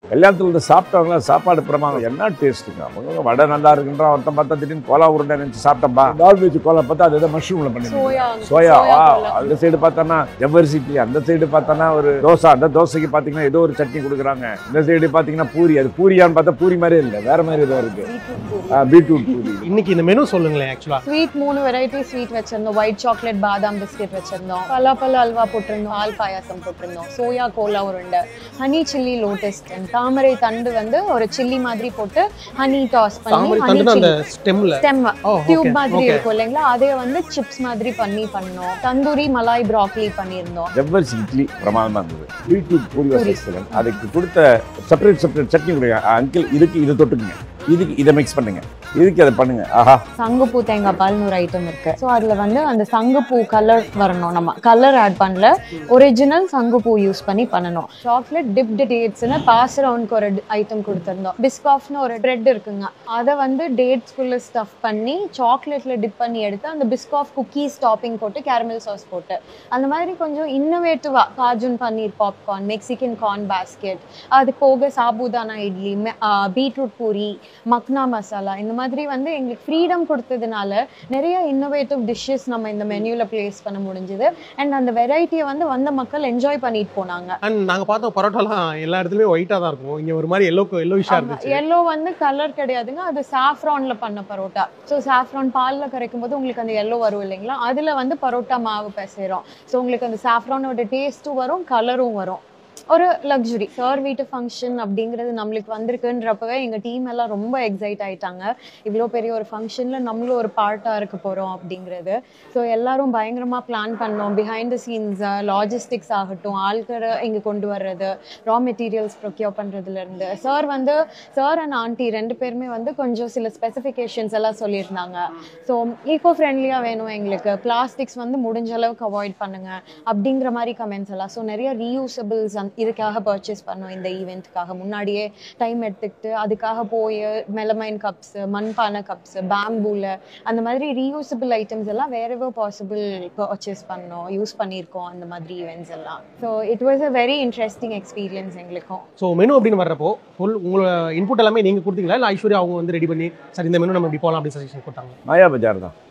கல்யாணத்துல இருந்து சாப்பிட்டவங்க சாப்பாடு பிரமாதம் என்ன டேஸ்ட்டுங்க அவங்க வடை நல்லா இருக்குன்றான் ஒருத்தன் பார்த்தா திடீர்னு கோலா உருண்டை நினச்சி சாப்பிட்டப்பா நான்வெஜ் கோலா பார்த்தா அது ஏதோ மஷ்ரூமில் பண்ணி சோயா சோயா வா கோலா. அந்த சைடு பார்த்தோன்னா ஜவ்வரிசி இட்லி அந்த சைடு பார்த்தோன்னா ஒரு தோசை அந்த தோசைக்கு பார்த்தீங்கன்னா ஏதோ ஒரு சட்னி கொடுக்குறாங்க இந்த சைடு பார்த்தீங்கன்னா பூரி அது பூரியான்னு பார்த்தா பூரி மாதிரியே இல்லை வேற மாதிரி ஏதோ இருக்கு பீட்ரூட் பூரி இன்னைக்கு இந்த மெனு சொல்லுங்களேன் ஆக்சுவலா ஸ்வீட் மூணு வெரைட்டி ஸ்வீட் வச்சிருந்தோம் ஒயிட் சாக்லேட் பாதாம் பிஸ்கெட் வச்சிருந்தோம் பலாப்பழ அல்வா போட்டிருந்தோம் பால் பாயாசம் போட்டிருந்தோம் சோயா கோலா உருண்டை ஹனி சில்லி லோட்டஸ் தாமரை தண்டு வந்து ஒரு சில்லி மாதிரி போட்டு ஹனி டாஸ் பண்ணி தாமரை ஹனி தண்டுனா அந்த சில்லி ஸ்டெம்ல ஸ்டெம் ஓ டியூப் ஓகே மாதிரி ஓகே இருக்கும் இல்லைங்களா அதே வந்து சிப்ஸ் மாதிரி பண்ணி பண்ணோம் தந்தூரி மலாய் ப்ராக்லி பண்ணியிருந்தோம் ஜவ்வரிசி இட்லி பிரமாதமாக இருந்தது பீட்ரூட் பூரி வாஸ் எக்ஸலன்ட் அதுக்கு கொடுத்த செப்பரேட் செப்பரேட் சட்னி கொடுங்க அங்கிள் இதுக்கு இதை தொட்டுக்குங்க இதுக்கு இதை மிக்ஸ் பண்ணுங்க இதுக்கு அதை பண்ணுங்க ஆஹா சங்குப்பூ தேங்காய் பால்னு ஒரு ஐட்டம் இருக்கு ஸோ அதுல வந்து அந்த சங்குப்பூ கலர் வரணும் நம்ம கலர் ஆட் பண்ணல ஒரிஜினல் சங்குப்பூ யூஸ் பண்ணி பண்ணணும் சாக்லேட் டிப்டு டேட்ஸ்னு பாஸ் ரவுண்ட்க்கு ஒரு ஐட்டம் கொடுத்துருந்தோம் பிஸ்காஃப்னு ஒரு ப்ரெட் இருக்குங்க அதை வந்து டேட்ஸ்குள்ள ஸ்டஃப் பண்ணி சாக்லேட்ல டிப் பண்ணி எடுத்து அந்த பிஸ்காஃப் குக்கீஸ் டாப்பிங் போட்டு கேரமல் சாஸ் போட்டு அந்த மாதிரி கொஞ்சம் இன்னோவேட்டிவா Cajun paneer popcorn Mexican corn basket அது போக சாபுதானா இட்லி பீட்ரூட் பூரி மக்னா மசாலா இந்த மாதிரி வந்து எங்களுக்கு ஃப்ரீடம் கொடுத்ததுனால நிறைய இன்னோவேட்டிவ் டிஷ்ஷஸ் நம்ம இந்த மெனுவில் ப்ளேஸ் பண்ண முடிஞ்சுது அண்ட் அந்த வெரைட்டியை வந்து வந்த மக்கள் என்ஜாய் பண்ணிட்டு போனாங்க அண்ட் நாங்க பார்த்த பரோட்டாலாம் எல்லா இடத்துலயும் ஒயிட்டா தான் இருக்கும் இங்க ஒரு மாதிரி எல்லோ எல்லோயிஷா இருந்துச்சு எல்லோ வந்து கலர் கிடையாதுங்க அது சாஃப்ரான்ல பண்ண பரோட்டா ஸோ சாஃப்ரான் பால்ல கரைக்கும் போது உங்களுக்கு அந்த எல்லோ வரும் இல்லைங்களா அதுல வந்து பரோட்டா மாவு பிசைறோம் ஸோ உங்களுக்கு அந்த சாஃப்ரானோட டேஸ்ட்டும் வரும் கலரும் வரும் ஒரு லக்ஸுரி சார் வீட்டு ஃபங்க்ஷன் அப்படிங்கிறது நம்மளுக்கு வந்திருக்குன்றப்பவே எங்கள் டீம் எல்லாம் ரொம்ப எக்ஸைட் ஆயிட்டாங்க இவ்வளோ பெரிய ஒரு ஃபங்க்ஷனில் நம்மளும் ஒரு பார்ட்டாக இருக்க போகிறோம் அப்படிங்கிறது ஸோ எல்லாரும் பயங்கரமாக பிளான் பண்ணோம் பிஹைண்ட் த சீன்ஸ் லாஜிஸ்டிக்ஸ் ஆகட்டும் ஆட்களை இங்கே கொண்டு வர்றது ரா மெட்டீரியல்ஸ் ப்ரொக்யூர் பண்ணுறதுலேருந்து சார் வந்து சார் அண்ட் ஆண்டி ரெண்டு பேருமே வந்து கொஞ்சம் சில ஸ்பெசிஃபிகேஷன்ஸ் எல்லாம் சொல்லியிருந்தாங்க ஸோ ஈகோ ஃப்ரெண்ட்லியாக வேணும் எங்களுக்கு பிளாஸ்டிக்ஸ் வந்து முடிஞ்ச அளவுக்கு அவாய்ட் பண்ணுங்க அப்படிங்கிற மாதிரி கமெண்ட்ஸ் எல்லாம் ஸோ நிறைய ரீயூசபிள்ஸ் இதுக்காக பர்ச்சேஸ் பண்ணோம் இந்த ஈவெண்ட்டுக்காக முன்னாடியே டைம் எடுத்துக்கிட்டு அதுக்காக போய் மெலமைன் கப்ஸ் மண்பானை கப்ஸ் பேம்பூல அந்த மாதிரி ரீயூசபிள் ஐட்டம்ஸ் எல்லாம் வேறவோ பாசிபிள் பர்ச்சேஸ் பண்ணோம் யூஸ் பண்ணியிருக்கோம் அந்த மாதிரி ஈவெண்ட்ஸ் எல்லாம் so it was a very interesting experience எங்களுக்கும் ஸோ மெனு அப்படின்னு வர்றப்போ ஃபுல் உங்களோட இன்புட் எல்லாமே நீங்க கொடுத்தீங்களா இல்லை ஐஸ்வர்யா அவங்க வந்து ரெடி பண்ணி சரி இந்த மெனு நம்ம இப்படி போகலாம் அப்படின்னு சஜஷன் கொடுத்தாங்க மாயா பஜார் தான்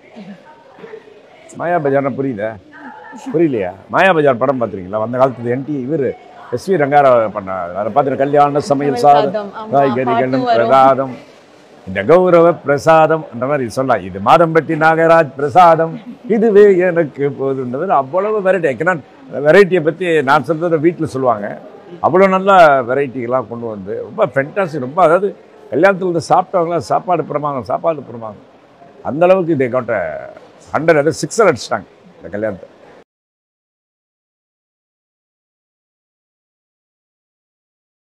மாயா பஜார்னா புரியுதா புரியலையா மாயா பஜார் படம் பார்த்துருக்கீங்களா அந்த காலத்துல என்டி இவர் எஸ் வி ரங்காரா பண்ண அதை பார்த்துட்டு கல்யாண சமையல் சாதம் சாதம், ஆமா, காய்கறிகளும் பாட்டு வரும். பிரசாதம் இந்த கௌரவ பிரசாதம் அந்த மாதிரி சொல்லலாம் இது மாதம்பட்டி நாகராஜ் பிரசாதம் இதுவே எனக்கு போதுன்றது அவ்வளவு வெரைட்டி ஐக்கனாட் வெரைட்டியை பற்றி நான் சொல்றதை வீட்டில் சொல்லுவாங்க அவ்வளோ நல்ல வெரைட்டிகளாக கொண்டு வந்து ரொம்ப ஃபென்டாஸ்டிக் ரொம்ப அதாவது கல்யாணத்தில் இருந்து சாப்பிட்டவங்களாம் சாப்பாடு பிரமாதம் சாப்பாடு பிரமாதம் அந்த அளவுக்கு இதை காட்ட ஹண்ட்ரட் அது சிக்ஸர் அடிச்சிட்டாங்க இந்த கல்யாணத்தை